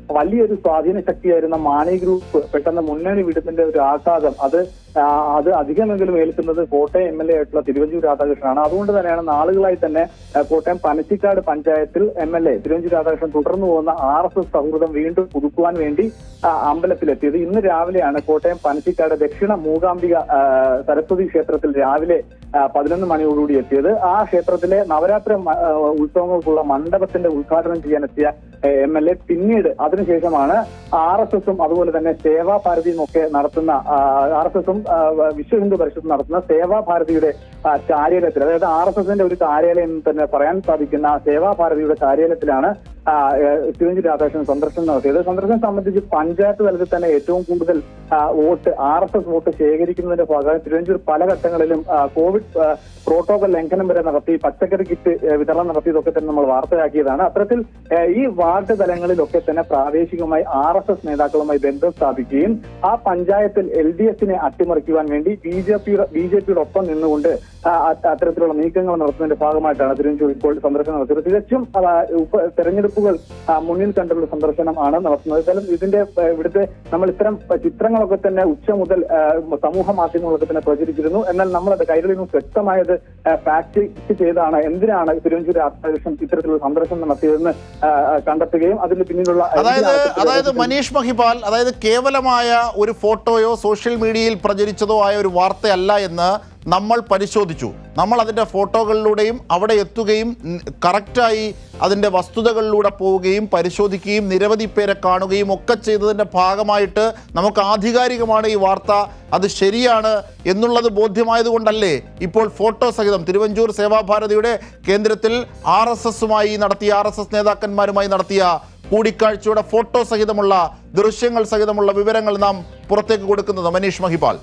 വലിയൊരു സ്വാധീന ശക്തിയായിരുന്ന മാണി ഗ്രൂപ്പ് പെട്ടെന്ന് മുന്നണി വിടുന്നതിന്റെ ഒരു ആഘാതം അത് ആ, അത് അധികമെങ്കിലും ഏൽക്കുന്നത് കോട്ടയം എം എൽ എ ആയിട്ടുള്ള തിരുവഞ്ചൂർ രാധാകൃഷ്ണനാണ് അതുകൊണ്ട് തന്നെയാണ് നാളുകളായി തന്നെ ആ, കോട്ടയം പനച്ചിക്കാട് പഞ്ചായത്തിൽ M L A Thiruvanchoor Radhakrishnan തുടർന്നു പോകുന്ന ആർ എസ് എസ് സൗഹൃദം വീണ്ടും പുതുക്കുവാൻ വേണ്ടി ആ, അമ്പലത്തിലെത്തിയത് ഇന്ന് രാവിലെയാണ് കോട്ടയം പനച്ചിക്കാട് ദക്ഷിണ മൂകാംബിക ആ, സരസ്വതി ക്ഷേത്രത്തിൽ രാവിലെ ആ, പതിനൊന്ന് മണിയോടുകൂടി എത്തിയത് ആ ക്ഷേത്രത്തിലെ നവരാത്രി മ- ആ, ഉത്സവങ്ങൾക്കുള്ള മണ്ഡപത്തിന്റെ ഉദ്ഘാടനം ചെയ്യാനെത്തിയ എം എൽ എ പിന്നീട് അതിനുശേഷമാണ് ആർ എസ് എസും അതുപോലെ തന്നെ സേവാഭാരതിയും ഒക്കെ നടത്തുന്ന ആർ എസ് എസും വിശ്വ ഹിന്ദു പരിഷത്തും നടത്തുന്ന സേവാഭാരതിയുടെ ആ, കാര്യാലയത്തിൽ അതായത് ആർ എസ് എസിന്റെ ഒരു കാര്യാലയം എന്ന് തന്നെ പറയാൻ സാധിക്കുന്ന ആ സേവാഭാരതിയുടെ കാര്യാലയത്തിലാണ് ആ, ഏഹ്, തിരുവഞ്ചൂർ രാധാകൃഷ്ണൻ സന്ദർശനം നടത്തിയത് സന്ദർശനം സംബന്ധിച്ച് പഞ്ചായത്ത് തലത്തിൽ തന്നെ ഏറ്റവും കൂടുതൽ ആ, vote R S S vote ശേഖരിക്കുന്നതിന്റെ ഭാഗമായി തിരുവഞ്ചൂർ പല ഘട്ടങ്ങളിലും ആ, കോവിഡ് ആ, പ്രോട്ടോകോൾ ലംഘനം വരെ നടത്തി പച്ചക്കറി കിറ്റ് ഏഹ്, വിതരണം നടത്തിയതൊക്കെ തന്നെ നമ്മൾ വാർത്തയാക്കിയതാണ് അത്തരത്തിൽ ഏഹ്, ഈ വാർഡ് തലങ്ങളിലൊക്കെ തന്നെ പ്രാദേശികമായി ആർ എസ് എസ് നേതാക്കളുമായി ബന്ധം സ്ഥാപിക്കുകയും ആ പഞ്ചായത്തിൽ എൽ ഡി എഫിനെ അട്ടിമറിക്കുവാൻ വേണ്ടി ബി ജെ പിയുടെ ബി ജെ പിയുടെ ഒപ്പം നിന്നുകൊണ്ട് ആ, അ- അത്തരത്തിലുള്ള നീക്കങ്ങൾ നടത്തുന്നതിന്റെ ഭാഗമായിട്ടാണ് തിരുവഞ്ചൂർ ഇപ്പോൾ സന്ദർശനം നടത്തിയത് തികച്ചും ആ, ഉപ തെരഞ്ഞെടുപ്പുകൾ ആ, മുന്നിൽ കണ്ടുള്ള സന്ദർശനമാണ് നടത്തുന്നത് എന്തായാലും ഇതിന്റെ ആ, ഇവിടുത്തെ നമ്മൾ ഇത്തരം ചിത്രങ്ങളൊക്കെ തന്നെ ഉച്ച മുതൽ ആ, സമൂഹ മാധ്യമങ്ങളൊക്കെ തന്നെ പ്രചരിച്ചിരുന്നു എന്നാൽ നമ്മളത് കൈരളി ന്യൂസ് വ്യക്തമായത് ഫാക്ട് ചെക്ക് ചെയ്താണ് എന്തിനാണ് തിരുവഞ്ചൂർ രാധാകൃഷ്ണൻ ഇത്തരത്തിലുള്ള സന്ദർശനം നടത്തിയതെന്ന് ആ, ആ, കണ്ടെത്തുകയും അതിന് പിന്നിലുള്ള അതായത് എന്തിനാണ് അതായത് മനീഷ് മഹിപാൽ അതായത് കേവലമായ ഒരു ഫോട്ടോയോ സോഷ്യൽ മീഡിയയിൽ പ്രചരിച്ചതോ ആയ ഒരു വാർത്തയല്ല എന്ന് നമ്മൾ പരിശോധിച്ചു നമ്മൾ അതിൻ്റെ ഫോട്ടോകളിലൂടെയും അവിടെ എത്തുകയും ഉം, കറക്റ്റായി അതിൻ്റെ വസ്തുതകളിലൂടെ പോവുകയും പരിശോധിക്കുകയും നിരവധി പേരെ കാണുകയും ഒക്കെ ചെയ്തതിൻ്റെ ഭാഗമായിട്ട് നമുക്ക് ആധികാരികമാണ് ഈ വാർത്ത അത് ശരിയാണ് എന്നുള്ളത് ബോധ്യമായതുകൊണ്ടല്ലേ ഇപ്പോൾ ഫോട്ടോ സഹിതം തിരുവഞ്ചൂർ സേവാഭാരതിയുടെ കേന്ദ്രത്തിൽ ആർ എസ് എസുമായി നടത്തിയ ആർ എസ് എസ് നേതാക്കന്മാരുമായി നടത്തിയ കൂടിക്കാഴ്ചയുടെ ഫോട്ടോ സഹിതമുള്ള ദൃശ്യങ്ങൾ സഹിതമുള്ള വിവരങ്ങൾ നാം പുറത്തേക്ക് കൊടുക്കുന്നത് മനീഷ് മഹിപാൽ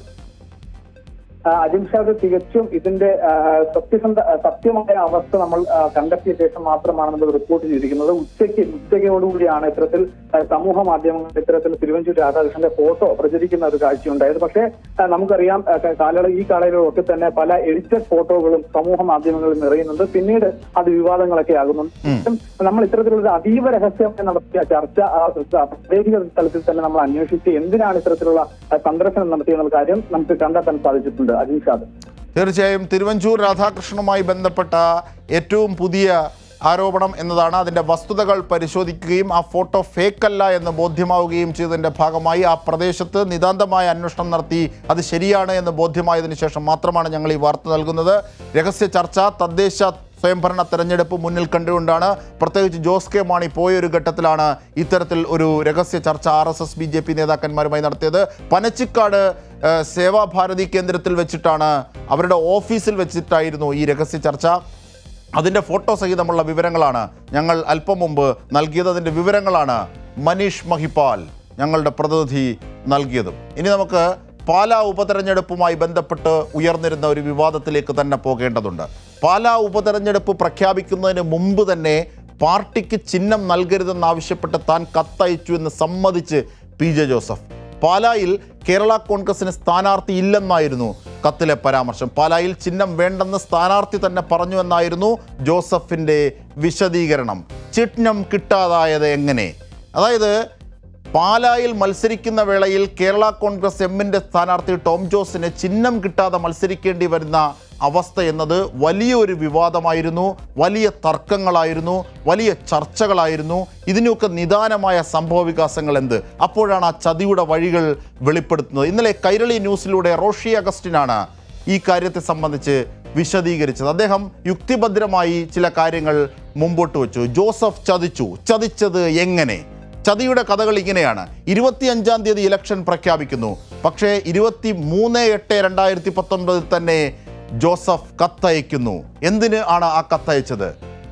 ആ, അജിംഷാദ് തികച്ചും ഇതിന്റെ ആ, സത്യസന്ധ ആ, സത്യമായ അവസ്ഥ നമ്മൾ ആ, കണ്ടെത്തിയ ശേഷം മാത്രമാണ് നമ്മൾ റിപ്പോർട്ട് ചെയ്തിരിക്കുന്നത് ഉച്ചയ്ക്ക് ഉച്ചയോടുകൂടിയാണ് ഇത്തരത്തിൽ ആ, സമൂഹ മാധ്യമങ്ങളിൽ ഇത്തരത്തിൽ തിരുവഞ്ചൂർ രാധാകൃഷ്ണന്റെ ഫോട്ടോ പ്രചരിക്കുന്ന ഒരു കാഴ്ചയുണ്ടായത് പക്ഷേ ആ, നമുക്കറിയാം ആ, ക- കാലയളവ് ഈ കാലയളവിലൊക്കെ തന്നെ പല എഡിറ്റഡ് ഫോട്ടോകളും സമൂഹ മാധ്യമങ്ങളിൽ നിറയുന്നുണ്ട് പിന്നീട് അത് വിവാദങ്ങളൊക്കെ ആകുന്നുണ്ട് നമ്മൾ ഇത്തരത്തിലുള്ള അതീവ രഹസ്യമായി നടത്തിയ ചർച്ച ആ, ആ, പ്രാദേശിക തലത്തിൽ തന്നെ നമ്മൾ അന്വേഷിച്ച് എന്തിനാണ് ഇത്തരത്തിലുള്ള ആ, സന്ദർശനം നടത്തിയെന്നുള്ള കാര്യം നമുക്ക് കണ്ടെത്താൻ സാധിച്ചിട്ടുണ്ട് അജിംഷാദ് തീർച്ചയായും തിരുവഞ്ചൂർ രാധാകൃഷ്ണനുമായി ബന്ധപ്പെട്ട ഏറ്റവും പുതിയ ആരോപണം എന്നതാണ് അതിൻ്റെ വസ്തുതകൾ പരിശോധിക്കുകയും ആ ഫോട്ടോ ഫേക്കല്ല എന്ന് ബോധ്യമാവുകയും ചെയ്തതിൻ്റെ ഭാഗമായി ആ പ്രദേശത്ത് നിതാന്തമായ അന്വേഷണം നടത്തി അത് ശരിയാണ് എന്ന് ബോധ്യമായതിനു ശേഷം മാത്രമാണ് ഞങ്ങൾ ഈ വാർത്ത നൽകുന്നത് രഹസ്യ ചർച്ച തദ്ദേശ സ്വയംഭരണ തെരഞ്ഞെടുപ്പ് മുന്നിൽ കണ്ടുകൊണ്ടാണ് പ്രത്യേകിച്ച് ജോസ് കെ മാണി പോയ ഒരു ഘട്ടത്തിലാണ് ഇത്തരത്തിൽ ഒരു രഹസ്യ ചർച്ച R S S B J P നേതാക്കന്മാരുമായി നടത്തിയത് പനച്ചിക്കാട് ഏഹ്, സേവാഭാരതി കേന്ദ്രത്തിൽ വെച്ചിട്ടാണ് അവരുടെ ഓഫീസിൽ വെച്ചിട്ടായിരുന്നു ഈ രഹസ്യ ചർച്ച അതിൻ്റെ ഫോട്ടോ സഹിതമുള്ള വിവരങ്ങളാണ് ഞങ്ങൾ അല്പം മുമ്പ് നൽകിയത് അതിൻ്റെ വിവരങ്ങളാണ് മനീഷ് മഹിപാൽ ഞങ്ങളുടെ പ്രതിനിധി നൽകിയതും ഇനി നമുക്ക് പാലാ ഉപതെരഞ്ഞെടുപ്പുമായി ബന്ധപ്പെട്ട് ഉയർന്നിരുന്ന ഒരു വിവാദത്തിലേക്ക് തന്നെ പോകേണ്ടതുണ്ട് പാലാ ഉപതെരഞ്ഞെടുപ്പ് പ്രഖ്യാപിക്കുന്നതിന് മുമ്പ് തന്നെ പാർട്ടിക്ക് ചിഹ്നം നൽകരുതെന്നാവശ്യപ്പെട്ട് താൻ കത്തയച്ചു എന്ന് സമ്മതിച്ച് പി ജെ ജോസഫ് പാലായിൽ കേരള കോൺഗ്രസിന് സ്ഥാനാർത്ഥി ഇല്ലെന്നായിരുന്നു കത്തിലെ പരാമർശം പാലായിൽ ചിഹ്നം വേണ്ടെന്ന് സ്ഥാനാർത്ഥി തന്നെ പറഞ്ഞു എന്നായിരുന്നു ജോസഫിൻ്റെ വിശദീകരണം ചിഹ്നം കിട്ടാതായത് എങ്ങനെ അതായത് പാലായിൽ മത്സരിക്കുന്ന വേളയിൽ കേരള കോൺഗ്രസ് എമ്മിൻ്റെ സ്ഥാനാർത്ഥി ടോം ജോസിന് ചിഹ്നം കിട്ടാതെ മത്സരിക്കേണ്ടി വരുന്ന അവസ്ഥ എന്നത് വലിയൊരു വിവാദമായിരുന്നു വലിയ തർക്കങ്ങളായിരുന്നു വലിയ ചർച്ചകളായിരുന്നു ഇതിനൊക്കെ നിദാനമായ സംഭവ വികാസങ്ങൾ എന്ത് അപ്പോഴാണ് ആ ചതിയുടെ വഴികൾ വെളിപ്പെടുത്തുന്നത് ഇന്നലെ കൈരളി ന്യൂസിലൂടെ റോഷി അഗസ്റ്റിനാണ് ഈ കാര്യത്തെ സംബന്ധിച്ച് വിശദീകരിച്ചത് അദ്ദേഹം യുക്തിഭദ്രമായി ചില കാര്യങ്ങൾ മുമ്പോട്ട് വെച്ചു ജോസഫ് ചതിച്ചു ചതിച്ചത് എങ്ങനെ ചതിയുടെ കഥകൾ ഇങ്ങനെയാണ് ഇരുപത്തിയഞ്ചാം തീയതി ഇലക്ഷൻ പ്രഖ്യാപിക്കുന്നു പക്ഷേ ഇരുപത്തി മൂന്ന് എട്ട് രണ്ടായിരത്തി പത്തൊൻപതിൽ തന്നെ ജോസഫ് കത്തയക്കുന്നു എന്തിന് ആണ് ആ കത്തയച്ചത്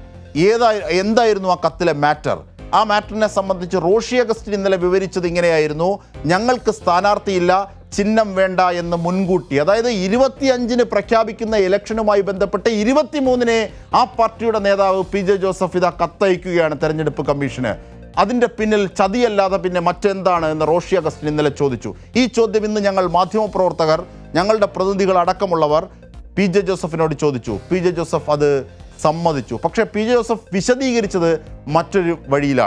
ഏതായി എന്തായിരുന്നു ആ കത്തിലെ മാറ്റർ ആ മാറ്ററിനെ സംബന്ധിച്ച് റോഷി അഗസ്റ്റിൻ ഇന്നലെ വിവരിച്ചത് ഇങ്ങനെയായിരുന്നു ഞങ്ങൾക്ക് സ്ഥാനാർത്ഥിയില്ല ചിഹ്നം വേണ്ട എന്ന് മുൻകൂട്ടി അതായത് ഇരുപത്തിയഞ്ചിന് പ്രഖ്യാപിക്കുന്ന ഇലക്ഷനുമായി ബന്ധപ്പെട്ട് ഇരുപത്തിമൂന്നിനെ ആ പാർട്ടിയുടെ നേതാവ് പി ജെ ജോസഫ് ഇതാ കത്തയക്കുകയാണ് തെരഞ്ഞെടുപ്പ് കമ്മീഷന് അതിൻ്റെ പിന്നിൽ ചതിയല്ലാതെ പിന്നെ മറ്റെന്താണ് എന്ന് റോഷി അഗസ്റ്റിൻ ഇന്നലെ ചോദിച്ചു ഈ ചോദ്യം ഇന്ന് ഞങ്ങൾ മാധ്യമപ്രവർത്തകർ ഞങ്ങളുടെ പ്രതിനിധികൾ അടക്കമുള്ളവർ പി ജെ ജോസഫിനോട് ചോദിച്ചു പി ജെ ജോസഫ് അത് സമ്മതിച്ചു പക്ഷേ പി ജെ ജോസഫ് വിശദീകരിച്ചത് മറ്റൊരു വഴിയിലാണ്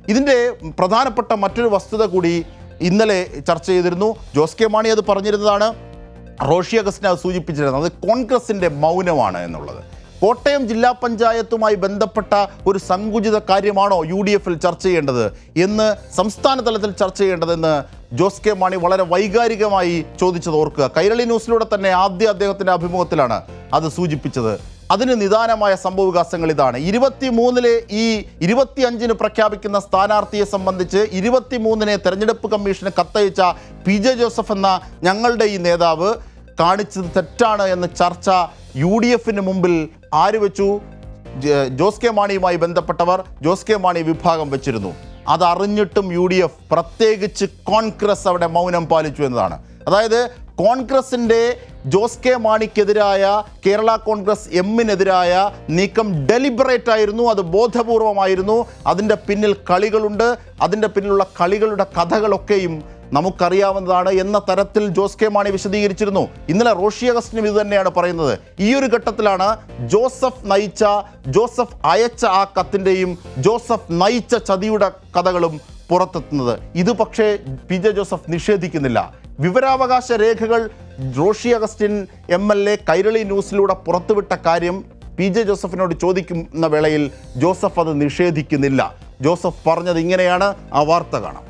ഇതിൻ്റെ പ്രധാനപ്പെട്ട മറ്റൊരു വസ്തുത കൂടി ഇന്നലെ ചർച്ച ചെയ്തിരുന്നു ജോസ് കെ മാണി അത് പറഞ്ഞിരുന്നതാണ് റോഷി അഗസ്റ്റിനെ അത് സൂചിപ്പിച്ചിരുന്നത് അത് കോൺഗ്രസിൻ്റെ മൗനമാണ് എന്നുള്ളത് കോട്ടയം ജില്ലാ പഞ്ചായത്തുമായി ബന്ധപ്പെട്ട ഒരു സങ്കുചിത കാര്യമാണോ യു ഡി എഫിൽ ചർച്ച ചെയ്യേണ്ടത് എന്ന് സംസ്ഥാന തലത്തിൽ ചർച്ച ചെയ്യേണ്ടതെന്ന് ജോസ് കെ മാണി വളരെ വൈകാരികമായി ചോദിച്ചത് ഓർക്കുക കൈരളി ന്യൂസിലൂടെ തന്നെ ആദ്യ അദ്ദേഹത്തിൻ്റെ അഭിമുഖത്തിലാണ് അത് സൂചിപ്പിച്ചത് അതിന് നിദാനമായ സംഭവവികാസങ്ങൾ ഇതാണ് ഇരുപത്തിമൂന്നിലെ ഈ ഇരുപത്തിയഞ്ചിന് പ്രഖ്യാപിക്കുന്ന സ്ഥാനാർത്ഥിയെ സംബന്ധിച്ച് ഇരുപത്തിമൂന്നിനെ തെരഞ്ഞെടുപ്പ് കമ്മീഷന് കത്തയച്ച പി ജെ ജോസഫ് എന്ന ഞങ്ങളുടെ ഈ നേതാവ് കാണിച്ചത് തെറ്റാണ് എന്ന ചർച്ച യു ഡി എഫിന് മുമ്പിൽ ആര് വെച്ചു ജ- ജോസ് കെ മാണിയുമായി ബന്ധപ്പെട്ടവർ ജോസ് കെ മാണി വിഭാഗം വെച്ചിരുന്നു അതറിഞ്ഞിട്ടും യു ഡി എഫ് പ്രത്യേകിച്ച് കോൺഗ്രസ് അവിടെ മൗനം പാലിച്ചു എന്നതാണ് അതായത് കോൺഗ്രസിൻ്റെ ജോസ് കെ മാണിക്കെതിരായ കേരള കോൺഗ്രസ് എമ്മിനെതിരായ നീക്കം ഡെലിബറേറ്റ് ആയിരുന്നു അത് ബോധപൂർവമായിരുന്നു അതിൻ്റെ പിന്നിൽ കളികളുണ്ട് അതിൻ്റെ പിന്നിലുള്ള കളികളുടെ കഥകളൊക്കെയും നമുക്കറിയാവുന്നതാണ് എന്ന തരത്തിൽ ജോസ് കെ മാണി വിശദീകരിച്ചിരുന്നു ഇന്നലെ റോഷി അഗസ്റ്റിനും ഇത് തന്നെയാണ് പറയുന്നത് ഈ ഒരു ഘട്ടത്തിലാണ് ജോസഫ് നയിച്ച ജോസഫ് അയച്ച ആ കത്തിൻ്റെയും ജോസഫ് നയിച്ച ചതിയുടെ കഥകളും പുറത്തെത്തുന്നത് ഇത് പക്ഷേ പി ജെ ജോസഫ് നിഷേധിക്കുന്നില്ല വിവരാവകാശ രേഖകൾ Roshi Augustine M L A Kairali ന്യൂസിലൂടെ പുറത്തുവിട്ട കാര്യം പി ജെ ജോസഫിനോട് ചോദിക്കുന്ന വേളയിൽ ജോസഫ് അത് നിഷേധിക്കുന്നില്ല ജോസഫ് പറഞ്ഞത് ഇങ്ങനെയാണ് ആ വാർത്ത കാണാം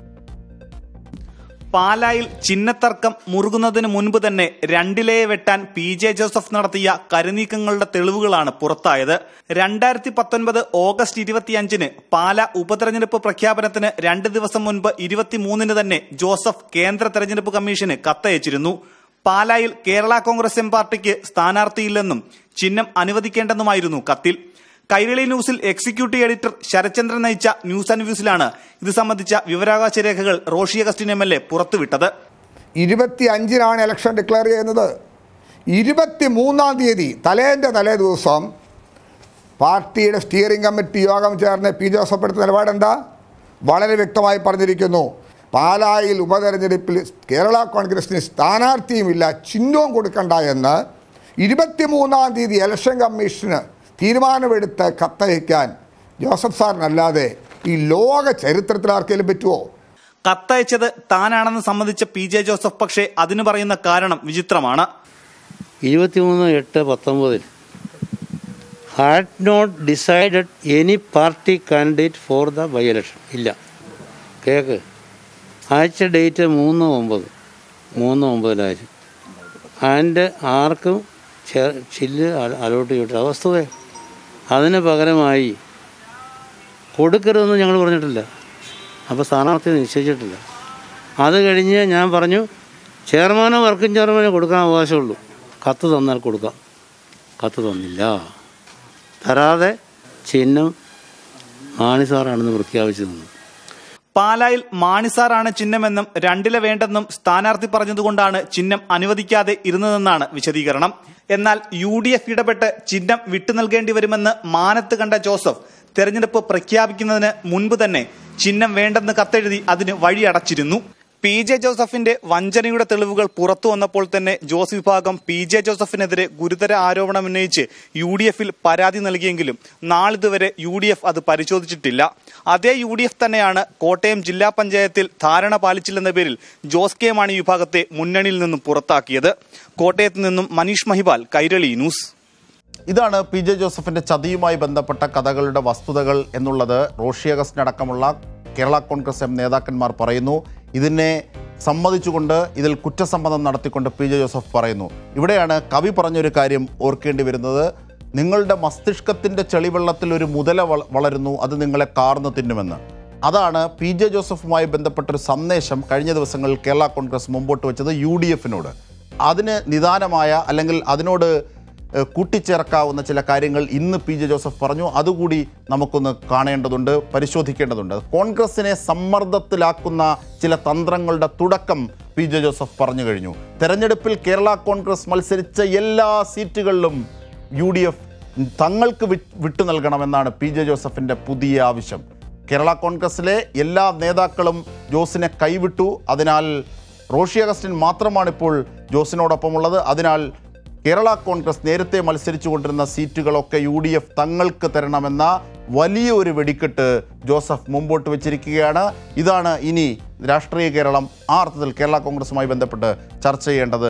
പാലായിൽ ചിഹ്നത്തർക്കം മുറുകുന്നതിന് മുൻപ് തന്നെ രണ്ടിലയെ വെട്ടാൻ പി ജെ ജോസഫ് നടത്തിയ കരുനീക്കങ്ങളുടെ തെളിവുകളാണ് പുറത്തായത് രണ്ടായിരത്തി പത്തൊൻപത് ഓഗസ്റ്റ് ഇരുപത്തിയഞ്ചിന് പാല ഉപതെരഞ്ഞെടുപ്പ് പ്രഖ്യാപനത്തിന് രണ്ട് ദിവസം മുൻപ് ഇരുപത്തിമൂന്നിന് തന്നെ ജോസഫ് കേന്ദ്ര തെരഞ്ഞെടുപ്പ് കമ്മീഷന് കത്തയച്ചിരുന്നു പാലായിൽ കേരള കോൺഗ്രസ് എം പാർട്ടിക്ക് സ്ഥാനാർത്ഥിയില്ലെന്നും ചിഹ്നം അനുവദിക്കേണ്ടെന്നുമായിരുന്നു കത്തിൽ കൈരളി ന്യൂസിൽ എക്സിക്യൂട്ടീവ് എഡിറ്റർ ശരചന്ദ്രൻ നയിച്ച ന്യൂസ് ആൻഡ് വ്യൂസിലാണ് ഇത് സംബന്ധിച്ച വിവരാവകാശ രേഖകൾ Roshi Augustine M L A പുറത്തുവിട്ടത് ഇരുപത്തി അഞ്ചിനാണ് ഇലക്ഷൻ ഡിക്ലെയർ ചെയ്യുന്നത് ഇരുപത്തി മൂന്നാം തീയതി തലേൻ്റെ തലേ ദിവസം പാർട്ടിയുടെ സ്റ്റിയറിംഗ് കമ്മിറ്റി യോഗം ചേർന്ന് പി ജോസഫ് എടുത്ത നിലപാടെന്താ വളരെ വ്യക്തമായി പറഞ്ഞിരിക്കുന്നു പാലായിൽ ഉപതെരഞ്ഞെടുപ്പിൽ കേരള കോൺഗ്രസിന് സ്ഥാനാർത്ഥിയുമില്ല ചിഹ്നവും കൊടുക്കണ്ട എന്ന് ഇരുപത്തിമൂന്നാം തീയതി ഇലക്ഷൻ കമ്മീഷന് തീരുമാനമെടുത്ത് കത്തയക്കാൻ ജോസഫ് സാറിനല്ലാതെ ഈ ലോക ചരിത്രത്തിൽ ആർക്കെങ്കിലും പറ്റുമോ കത്തയച്ചത് താനാണെന്ന് സമ്മതിച്ച പി ജെ ജോസഫ് പക്ഷേ അതിന് പറയുന്ന കാരണം വിചിത്രമാണ് ഇരുപത്തിമൂന്ന് എട്ട് പത്തൊമ്പതിൽ had not decided any party candidate for the by election ഇല്ല കേക്ക് അയച്ച ഡേറ്റ് മൂന്ന് ഒമ്പത് മൂന്ന് ഒമ്പതിലായിരുന്നു ആൻഡ് ആർക്കും ചെ- ചില്ല് അല- അലോട്ട് ചെയ്തിട്ട് അവസ്ഥ അതിന് പകരമായി കൊടുക്കരുതെന്ന് ഞങ്ങൾ പറഞ്ഞിട്ടില്ല അപ്പോൾ സ്ഥാനാർത്ഥി നിശ്ചയിച്ചിട്ടില്ല അത് കഴിഞ്ഞ് ഞാൻ പറഞ്ഞു ചെയർമാനോ വർക്കിംഗ് ചെയർമാനോ കൊടുക്കാൻ അവകാശമുള്ളൂ കത്ത് തന്നാൽ കൊടുക്കാം കത്ത് തന്നില്ല തരാതെ ചിഹ്നം മാണി സാറാണെന്ന് പ്രഖ്യാപിച്ചു തന്നു പാലായിൽ മാണിസാറാണ് ചിഹ്നമെന്നും രണ്ടില വേണ്ടെന്നും സ്ഥാനാർത്ഥി പറഞ്ഞതുകൊണ്ടാണ് ചിഹ്നം അനുവദിക്കാതെ ഇരുന്നതെന്നാണ് വിശദീകരണം എന്നാൽ യു ഡി എഫ് ഇടപെട്ട് ചിഹ്നം വിട്ടു നൽകേണ്ടി വരുമെന്ന് മാനത്ത് കണ്ട ജോസഫ് തെരഞ്ഞെടുപ്പ് പ്രഖ്യാപിക്കുന്നതിന് മുൻപ് തന്നെ ചിഹ്നം വേണ്ടെന്ന് കത്തെഴുതി അതിന് വഴിയടച്ചിരുന്നു പി ജെ ജോസഫിന്റെ വഞ്ചനയുടെ തെളിവുകൾ പുറത്തു വന്നപ്പോൾ തന്നെ ജോസ് വിഭാഗം പി ജെ ജോസഫിനെതിരെ ഗുരുതര ആരോപണം ഉന്നയിച്ച് യു ഡി എഫിൽ പരാതി നൽകിയെങ്കിലും നാളിതുവരെ യു ഡി എഫ് അത് പരിശോധിച്ചിട്ടില്ല അതേ യു ഡി എഫ് തന്നെയാണ് കോട്ടയം ജില്ലാ പഞ്ചായത്തിൽ ധാരണ പാലിച്ചില്ലെന്ന പേരിൽ ജോസ് കെ മാണി വിഭാഗത്തെ മുന്നണിയിൽ നിന്നും പുറത്താക്കിയത് കോട്ടയത്ത് നിന്നും മനീഷ് മഹിബാൽ കൈരളി ന്യൂസ് ഇതാണ് പി ജെ ജോസഫിന്റെ ചതിയുമായി ബന്ധപ്പെട്ട കഥകളുടെ വസ്തുതകൾ എന്നുള്ളത് റോഷി അഗസ്റ്റിനടക്കമുള്ള കേരള കോൺഗ്രസ് എം നേതാക്കന്മാർ പറയുന്നു ഇതിനെ സമ്മതിച്ചുകൊണ്ട് ഇതിൽ കുറ്റസമ്മതം നടത്തിക്കൊണ്ട് പി ജെ ജോസഫ് പറയുന്നു ഇവിടെയാണ് കവി പറഞ്ഞൊരു കാര്യം ഓർക്കേണ്ടി വരുന്നത് നിങ്ങളുടെ മസ്തിഷ്കത്തിൻ്റെ ചെളിവെള്ളത്തിൽ ഒരു മുതല വള- വളരുന്നു അത് നിങ്ങളെ കാർന്നു തിന്നുമെന്ന് അതാണ് പി ജെ ജോസഫുമായി ബന്ധപ്പെട്ടൊരു സന്ദേശം കഴിഞ്ഞ ദിവസങ്ങളിൽ കേരള കോൺഗ്രസ് മുമ്പോട്ട് വെച്ചത് യു ഡി എഫിനോട് അതിന് നിദാനമായ അല്ലെങ്കിൽ അതിനോട് ഏഹ് കൂട്ടിച്ചേർക്കാവുന്ന ചില കാര്യങ്ങൾ ഇന്ന് പി ജെ ജോസഫ് പറഞ്ഞു അതുകൂടി നമുക്കൊന്ന് കാണേണ്ടതുണ്ട് പരിശോധിക്കേണ്ടതുണ്ട് കോൺഗ്രസിനെ സമ്മർദ്ദത്തിലാക്കുന്ന ചില തന്ത്രങ്ങളുടെ തുടക്കം പി ജെ ജോസഫ് പറഞ്ഞു കഴിഞ്ഞു തെരഞ്ഞെടുപ്പിൽ കേരള കോൺഗ്രസ് മത്സരിച്ച എല്ലാ സീറ്റുകളിലും യു ഡി എഫ് തങ്ങൾക്ക് വി- വിട്ടു നൽകണമെന്നാണ് പി ജെ ജോസഫിൻ്റെ പുതിയ ആവശ്യം കേരള കോൺഗ്രസിലെ എല്ലാ നേതാക്കളും ജോസിനെ കൈവിട്ടു അതിനാൽ റോഷി അഗസ്റ്റിൻ മാത്രമാണ് ഇപ്പോൾ ജോസിനോടൊപ്പമുള്ളത് അതിനാൽ കേരള കോൺഗ്രസ് നേരത്തെ മത്സരിച്ചു കൊണ്ടിരുന്ന സീറ്റുകളൊക്കെ യു ഡി എഫ് തങ്ങൾക്ക് തരണമെന്ന വലിയ ഒരു വെടിക്കെട്ട് ജോസഫ് മുമ്പോട്ട് വെച്ചിരിക്കുകയാണ് ഇതാണ് ഇനി രാഷ്ട്രീയ കേരളം ആ അർത്ഥത്തിൽ കേരള കോൺഗ്രസുമായി ബന്ധപ്പെട്ട് ചർച്ച ചെയ്യേണ്ടത്